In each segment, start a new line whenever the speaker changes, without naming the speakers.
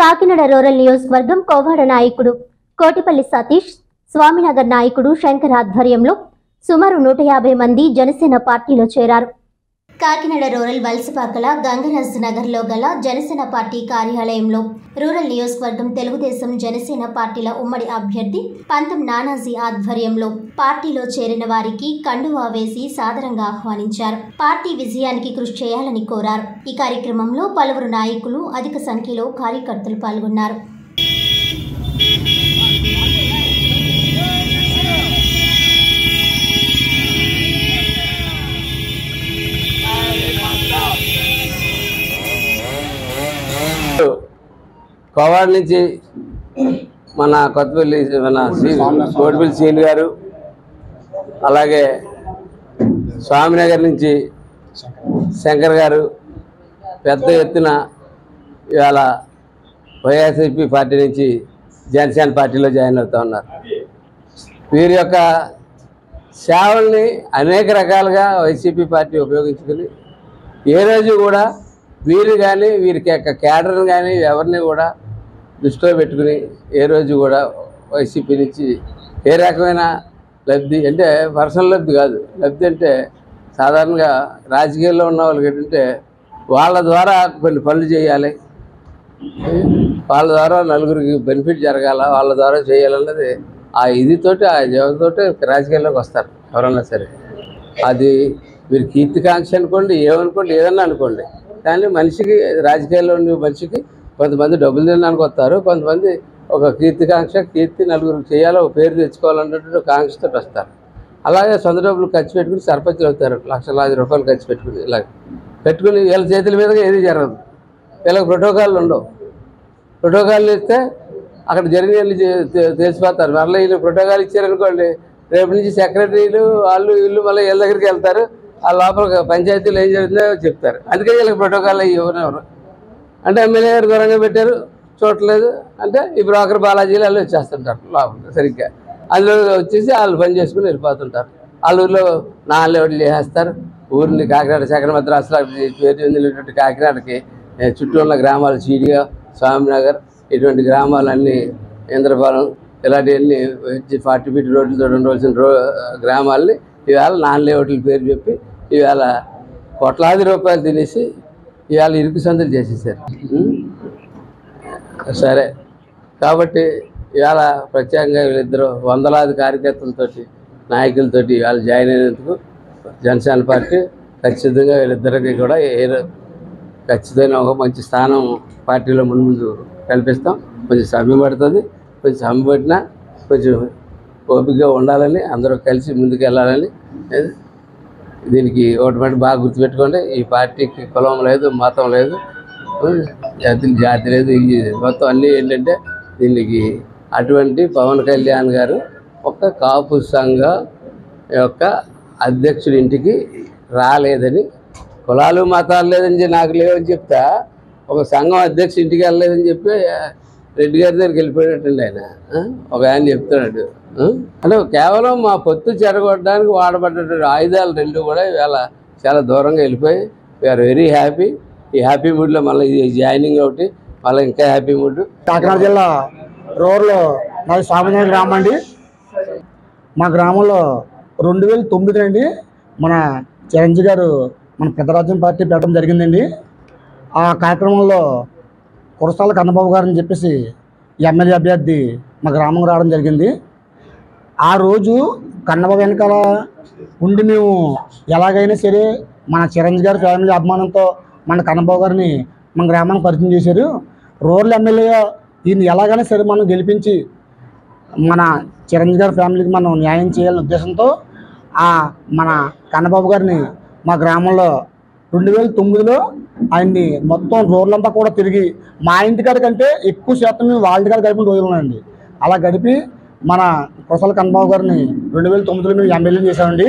Kakinada rural నియోజకవర్గం కోవాడ నాయకుడు కోటిపల్లి సతీష్ స్వామినగర్ నాయకుడు శంకర్ ఆధ్వర్యంలో సుమారు నూట యాభై మంది జనసేన పార్టీలో చేరారు కాకినాడ రూరల్ వలసపాకల గంగరాజ్ నగర్లో గల జనసేన పార్టీ కార్యాలయంలో రూరల్ నియోజకవర్గం తెలుగుదేశం జనసేన పార్టీల ఉమ్మడి అభ్యర్థి పంతం నానాజీ ఆధ్వర్యంలో పార్టీలో చేరిన వారికి కండువా వేసి సాదరంగా ఆహ్వానించారు పార్టీ విజయానికి కృషి చేయాలని కోరారు ఈ కార్యక్రమంలో పలువురు నాయకులు అధిక సంఖ్యలో కార్యకర్తలు పాల్గొన్నారు
కోవాడ నుంచి మన కొత్తపల్లి మన శ్రీ కోటిపల్లి సీన్ గారు అలాగే స్వామినగర్ నుంచి శంకర్ గారు పెద్ద ఎత్తున ఇవాళ వైఎస్ఆర్పి పార్టీ నుంచి జనసేన పార్టీలో జాయిన్ అవుతా ఉన్నారు వీరి యొక్క సేవల్ని అనేక రకాలుగా వైసీపీ పార్టీ ఉపయోగించుకుని ఏ రోజు కూడా వీరు కానీ వీరికి యొక్క క్యాడర్ని కానీ ఎవరిని కూడా దృష్టిలో పెట్టుకుని ఏ రోజు కూడా వైసీపీ నుంచి ఏ రకమైన లబ్ధి అంటే పర్సనల్ లబ్ధి కాదు లబ్ధి అంటే సాధారణంగా రాజకీయాల్లో ఉన్న వాళ్ళకి ఏంటంటే వాళ్ళ ద్వారా కొన్ని పనులు చేయాలి వాళ్ళ ద్వారా నలుగురికి బెనిఫిట్ జరగాల వాళ్ళ ద్వారా చేయాలన్నది ఆ ఇదితోటి ఆ జీవంతోటి రాజకీయాల్లోకి వస్తారు ఎవరన్నా సరే అది మీరు కీర్తికాంక్ష అనుకోండి ఏమనుకోండి ఏదన్నా అనుకోండి కానీ మనిషికి రాజకీయాల్లో ఉండే మనిషికి కొంతమంది డబ్బులు తినడానికి వస్తారు కొంతమంది ఒక కీర్తికాంక్ష కీర్తి నలుగురికి చేయాలో ఒక పేరు తెచ్చుకోవాలన్నటువంటి ఒక కాంక్షతో వస్తారు అలాగే సొంత డబ్బులు ఖర్చు పెట్టుకుని సర్పంచులు అవుతారు లక్షలాది రూపాయలు ఖర్చు పెట్టుకుని ఇలా పెట్టుకుని వీళ్ళ చేతుల మీదుగా ఏది జరగదు వీళ్ళకి ప్రోటోకాల్ ఉండవు ప్రోటోకాల్ ఇస్తే అక్కడ జరిగిన వాళ్ళు చే- తె- తెలిసిపోతారు మరలా వీళ్ళు ప్రోటోకాల్ ఇచ్చారనుకోండి రేపు నుంచి సెక్రటరీలు వాళ్ళు వీళ్ళు మళ్ళీ వీళ్ళ దగ్గరికి వెళ్తారు ఆ లోపల పంచాయతీలు ఏం జరుగుతుందో చెప్తారు అందుకే వీళ్ళకి ప్రోటోకాల్ అయ్యి ఎవరెవరు అంటే ఎమ్మెల్యే గారు దూరంగా పెట్టారు చూడట్లేదు అంటే ఈ బ్రోకర్ బాలాజీలు వాళ్ళు వచ్చేస్తుంటారు లోపల సరిగ్గా అందులో వచ్చేసి వాళ్ళు పని చేసుకుని వెళ్ళిపోతుంటారు వాళ్ళ ఊర్లో నాలుగు ఒకటి చేసేస్తారు ఊరిని కాకినాడ శేఖర మద్రాసులో పేరు చెందినటువంటి కాకినాడకి ఏ, చుట్టూ ఉన్న గ్రామాలు చీడిగా స్వామినగర్ ఇటువంటి గ్రామాలన్నీ ఇంద్రపాలెం ఇలాంటివన్నీ వచ్చి ఫార్టీ ఫీట్ రోడ్లతో ఉండవలసిన రో గ్రామాలని ఇవాళ నాన్ లేఅవుట్ల పేరు చెప్పి ఇవాళ కోట్లాది రూపాయలు తినేసి ఇవాళ ఇరుకు సందులు చేసేసారు ఉం? సరే కాబట్టి ఇవాళ ప్రత్యేకంగా వీళ్ళిద్దరు వందలాది కార్యకర్తలతోటి నాయకులతోటి ఇవాళ జాయిన్ అయినందుకు జనసేన పార్టీ ఖచ్చితంగా వీళ్ళిద్దరికి కూడా ఏ రో- ఖచ్చితమైన ఒక మంచి స్థానం పార్టీలో ముందు ముందు కల్పిస్తాం కొంచెం సమయం పడుతుంది కొంచెం సమయం పట్టినా కొంచెం ఓపికగా ఉండాలని అందరూ కలిసి ముందుకు వెళ్ళాలని ఏది? దీనికి ఒకటి మాట బాగా గుర్తుపెట్టుకోండి ఈ పార్టీకి కులం లేదు మతం లేదు జాతి జాతి లేదు ఇది మొత్తం అన్నీ ఏంటంటే దీనికి అటువంటి పవన్ కళ్యాణ్ గారు ఒక కాపు సంఘ యొక్క అధ్యక్షుడి ఇంటికి రాలేదని కులాలు మతాలు లేదని చెప్పి నాకు లేవని చెప్తా ఒక సంఘం అధ్యక్షుడి ఇంటికి వెళ్ళలేదని చెప్పి రెడ్డి గారి దగ్గరికి వెళ్ళిపోయినట్టండి ఆయన ఆ? ఒక ఆయన చెప్తున్నాడు ఆ? అంటే కేవలం మా పొత్తు చెరగొట్టడానికి వాడబడ్డటువంటి ఆయుధాలు రెండు కూడా ఇవాళ చాలా దూరంగా వెళ్ళిపోయి వీఆర్ వెరీ హ్యాపీ ఈ హ్యాపీ మూడ్లో మళ్ళీ ఇది జాయినింగ్ ఒకటి మళ్ళీ ఇంకా హ్యాపీ మూడ్
కాకినాడ జిల్లా రూరల్ నాది స్వామినారాయణ గ్రామం అండి మా గ్రామంలో రెండు వేల తొమ్మిది అండి మన చిరంజీవి గారు మన పెద్దరాజ్యం పార్టీ పెట్టడం జరిగిందండి ఆ కార్యక్రమంలో కురసాల కన్నబాబు గారు అని చెప్పేసి ఎమ్మెల్యే అభ్యర్థి మా గ్రామం రావడం జరిగింది ఆ రోజు కన్నబాబు వెనకాల ఉండి మేము ఎలాగైనా సరే మన చిరంజీవి గారి ఫ్యామిలీ అభిమానంతో మన కన్నబాబు గారిని మన గ్రామానికి పరిచయం చేశారు రూరల్ ఎమ్మెల్యేగా దీన్ని ఎలాగైనా సరే మనం గెలిపించి మన చిరంజీవి గారి ఫ్యామిలీకి మనం న్యాయం చేయాలనే ఉద్దేశంతో ఆ మన కన్నబాబు గారిని మా గ్రామంలో రెండు వేల తొమ్మిదిలో ఆయన్ని మొత్తం రూరల్ అంతా కూడా తిరిగి మా ఇంటికాడ కంటే ఎక్కువ శాతం మేము వాళ్ళ ఇంటికాడ గడిపిన రోజులు ఉన్నాయండి అలా గడిపి మన కుసల కన్నబాబు గారిని రెండు వేల తొమ్మిదిలో మేము ఎమ్మెల్యే చేశామండి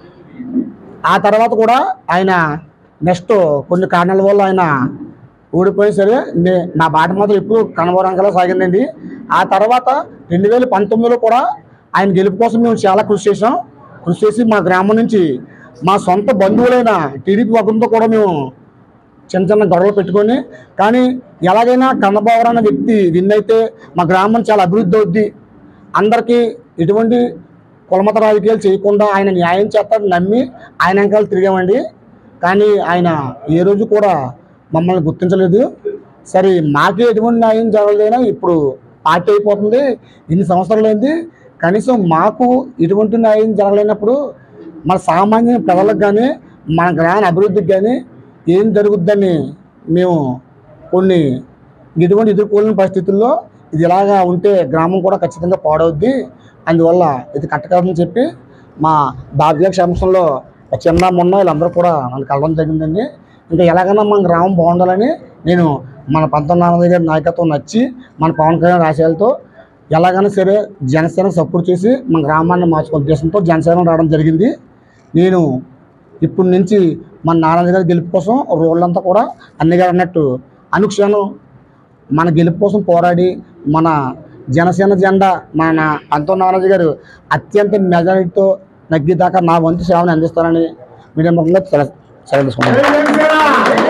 ఆ తర్వాత కూడా ఆయన నెక్స్ట్ కొన్ని కారణాల వల్ల ఆయన ఓడిపోయి సరే నే- నా బాట మాత్రం ఎప్పుడు కనబరంకలా సాగిందండి ఆ తర్వాత రెండు వేల పంతొమ్మిదిలో కూడా ఆయన గెలుపు కోసం మేము చాలా కృషి చేసాం కృషి చేసి మా గ్రామం నుంచి మా సొంత బంధువులైన టీడీపీ వర్గంతో కూడా మేము చిన్న చిన్న గొడవలు పెట్టుకొని కానీ ఎలాగైనా కన్నబాబు అన్న వ్యక్తి విన్ అయితే మా గ్రామం చాలా అభివృద్ధి అవుద్ది అందరికీ ఎటువంటి కులమత రాజకీయాలు చేయకుండా ఆయన న్యాయం చేస్తాడని నమ్మి ఆయన వెనకాల తిరిగామండి కానీ ఆయన ఏ రోజు కూడా మమ్మల్ని గుర్తించలేదు సరే మాకే ఎటువంటి న్యాయం జరగలేదైనా ఇప్పుడు పార్టీ అయిపోతుంది ఇన్ని సంవత్సరాలు అయింది కనీసం మాకు ఎటువంటి న్యాయం జరగలేనప్పుడు మన సామాన్య ప్రజలకు కానీ మన గ్రామ అభివృద్ధికి కానీ ఏం జరుగుద్దని మేము కొన్ని ఎటువంటి ఎదుర్కోలేని పరిస్థితుల్లో ఇది ఇలాగా ఉంటే గ్రామం కూడా ఖచ్చితంగా పాడవుద్ది అందువల్ల ఇది కట్టకాదని చెప్పి మా బాధ్య క్షేమంలో చిన్న మొన్న వీళ్ళందరూ కూడా నన్ను కలవడం జరిగిందండి ఇంకా ఎలాగైనా మన గ్రామం బాగుండాలని నేను మన పంతొమ్మిది నాన్నయ్య గారి నాయకత్వం నచ్చి మన పవన్ కళ్యాణ్ ఆశయాలతో ఎలాగైనా సరే జనసేన సపోర్ట్ చేసి మన గ్రామాన్ని మార్చుకునే ఉద్దేశంతో జనసేన రావడం జరిగింది నేను ఇప్పటి నుంచి మన నారాయణ గారి గెలుపు కోసం రోడ్లంతా కూడా అన్ని గారు అన్నట్టు అనుక్షణం మన గెలుపు కోసం పోరాడి మన జనసేన జెండా మన అంతో నారాజు గారు అత్యంత మెజారిటీతో నగ్గిదాకా నా వంతు సేవను అందిస్తానని మీడియా ముఖంగా సెలవు సెలవు తీసుకున్నాను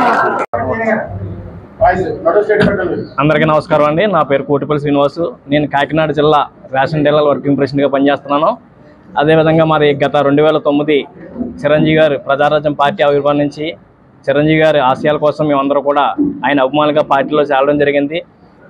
అందరికీ నమస్కారం అండి నా పేరు కోటిపల్లి శ్రీనివాసు నేను కాకినాడ జిల్లా రేషన్ డీలర్ వర్కింగ్ ప్రెసిడెంట్గా పనిచేస్తున్నాను అదేవిధంగా మరి గత రెండు వేల తొమ్మిది చిరంజీవి గారు ప్రజారాజ్యం పార్టీ ఆవిర్భావం నుంచి చిరంజీవి గారి ఆశయాల కోసం మేమందరూ కూడా ఆయన అభిమానులుగా పార్టీలో చేరడం జరిగింది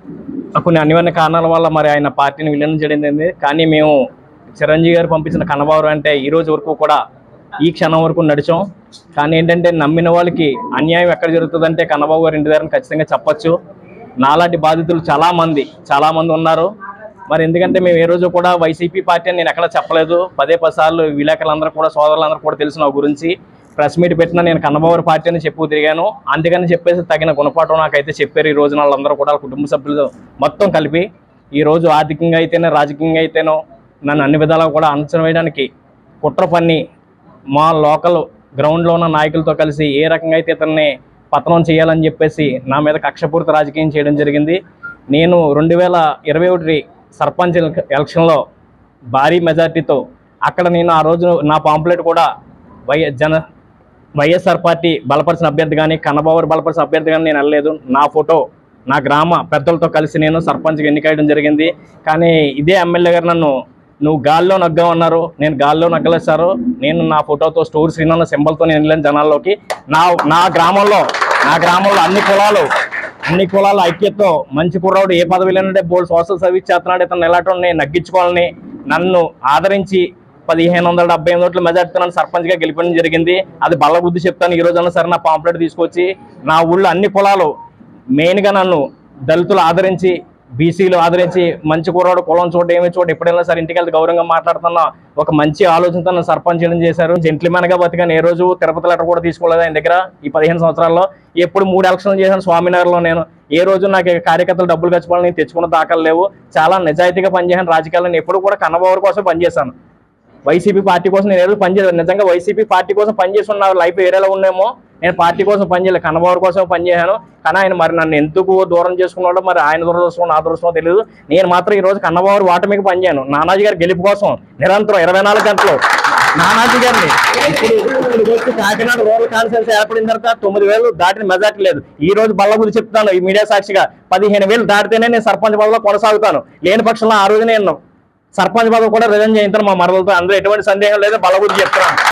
కొన్ని అనివార్య కారణాల వల్ల మరి ఆయన పార్టీని విలీనం చేయడం జరిగింది కానీ మేము చిరంజీవి గారు పంపించిన కన్నబాబు అంటే ఈ రోజు వరకు కూడా ఈ క్షణం వరకు నడిచాం కానీ ఏంటంటే నమ్మిన వాళ్ళకి అన్యాయం ఎక్కడ జరుగుతుందంటే కన్నబాబు గారి ఇంటి దగ్గర ఖచ్చితంగా చెప్పొచ్చు నాలాంటి బాధితులు చాలా మంది చాలా మంది ఉన్నారు మరి ఎందుకంటే మేము ఏ రోజు కూడా వైసీపీ పార్టీ అని నేను ఎక్కడ చెప్పలేదు పదే పది సార్లు విలేకరులందరూ కూడా సోదరులందరూ కూడా తెలుసు నా గురించి ప్రెస్ మీట్ పెట్టినా నేను కన్నబాబు పార్టీ అని చెప్పు తిరిగాను అందుకని చెప్పేసి తగిన గుణపాఠం నాకైతే చెప్పారు ఈ రోజు వాళ్ళందరూ కూడా వాళ్ళ కుటుంబ సభ్యులు మొత్తం కలిపి ఈ రోజు ఆర్థికంగా అయితేనే రాజకీయంగా అయితేనో నన్ను అన్ని విధాలుగా కూడా అంచనా వేయడానికి కుట్ర పన్ని మా లోకల్ గ్రౌండ్లో ఉన్న నాయకులతో కలిసి ఏ రకంగా అయితే ఇతన్ని పతనం చేయాలని చెప్పేసి నా మీద కక్షపూరిత రాజకీయం చేయడం జరిగింది నేను రెండు వేల ఇరవై ఒకటి సర్పంచ్ ఎల- ఎలక్షన్లో భారీ మెజార్టీతో అక్కడ నేను ఆ రోజు నా పాంప్లెట్ కూడా వై జన వైఎస్ఆర్ పార్టీ బలపరిచిన అభ్యర్థి కానీ కన్నబాబు బలపరిచిన అభ్యర్థి కానీ నేను వెళ్ళలేదు నా ఫోటో నా గ్రామ పెద్దలతో కలిసి నేను సర్పంచ్గా ఎన్నికయడం జరిగింది కానీ ఇదే ఎమ్మెల్యే గారు నన్ను నువ్వు గాల్లో నగ్గామన్నారు నేను గాల్లో నగ్గలేదు సారు నేను నా ఫోటోతో స్టోర్ శ్రీనన్న సింబల్తో నేను వెళ్ళాను జనాల్లోకి నా నా గ్రామంలో నా గ్రామంలో అన్ని కులాలు అన్ని కులాల ఐక్యతతో మంచి కుర్రాడు ఏ పదవి లేనంటే బోర్డు సోషల్ సర్వీస్ చేస్తున్నాడు ఇతను ఎలాంటి నగ్గించుకోవాలని నన్ను ఆదరించి పదిహేను వందల డెబ్బై ఎనిమిది ఓట్ల మెజార్టీతో నన్ను సర్పంచ్గా గెలిపడం జరిగింది అది బల్ల బుద్ధి చెప్తాను ఈ రోజన్నా సరే నా పాంప్లెట్ తీసుకొచ్చి నా ఊళ్ళో అన్ని కులాలు మెయిన్గా నన్ను దళితులు ఆదరించి బీసీలు ఆదరించి మంచి కుర్రాడు కులం చోట ఏమి చోట ఎప్పుడైనా సరే ఇంటికి వెళ్తే గౌరవంగా మాట్లాడుతున్న ఒక మంచి ఆలోచనతో నన్ను సర్పంచ్ చేయడం చేశారు జెంట్లీమెన్ గా బతికాను ఏ రోజు తిరుపతి లెటర్ కూడా తీసుకోలేదు ఆయన దగ్గర ఈ పదిహేను సంవత్సరాల్లో ఎప్పుడు మూడు ఎలక్షన్లు చేశాను స్వామినగర్లో నేను ఏ రోజు నాకు కార్యకర్తలు డబ్బులు ఖర్చుకోవాలని నేను తెచ్చుకున్న దాఖలు లేవు చాలా నిజాయితీగా పనిచేసాను రాజకీయాల్లో నేను ఎప్పుడు కూడా కన్నబాబు కోసం పనిచేశాను వైసీపీ పార్టీ కోసం నేను ఏదో పనిచేయలేదు నిజంగా వైసీపీ పార్టీ కోసం పనిచేస్తున్న లైఫ్ వేరేలా ఉండేమో నేను పార్టీ కోసం పనిచేయలేదు కన్నబాబు కోసం పనిచేశాను కానీ ఆయన మరి నన్ను ఎందుకు దూరం చేసుకున్నాడో మరి ఆయన దురదృష్టం నా దురదృష్టం తెలియదు నేను మాత్రం ఈ రోజు కన్నబాబు వాటమికి పనిచేయను నానాజీ గారి గెలుపు కోసం నిరంతరం ఇరవై నాలుగు గంటలు నానాజీ గారిని ఇప్పుడు ఇప్పుడు వచ్చి కాకినాడ రూరల్ కాన్ఫరెన్స్ ఏర్పడిన తర్వాత తొమ్మిది వేలు దాటిన మెజార్టీ లేదు ఈ రోజు బల్లబుద్ధి చెప్తాను ఈ మీడియా సాక్షిగా పదిహేను వేలు దాటితేనే నేను సర్పంచ్ పదవిలో కొనసాగుతాను లేని పక్షంలో ఆ రోజు నేను సర్పంచ్ పదవి కూడా రిజైన్ చేయించాను మా మరలతో అందులో ఎటువంటి సందేహం లేదు బలబుద్ధి చెప్తున్నాను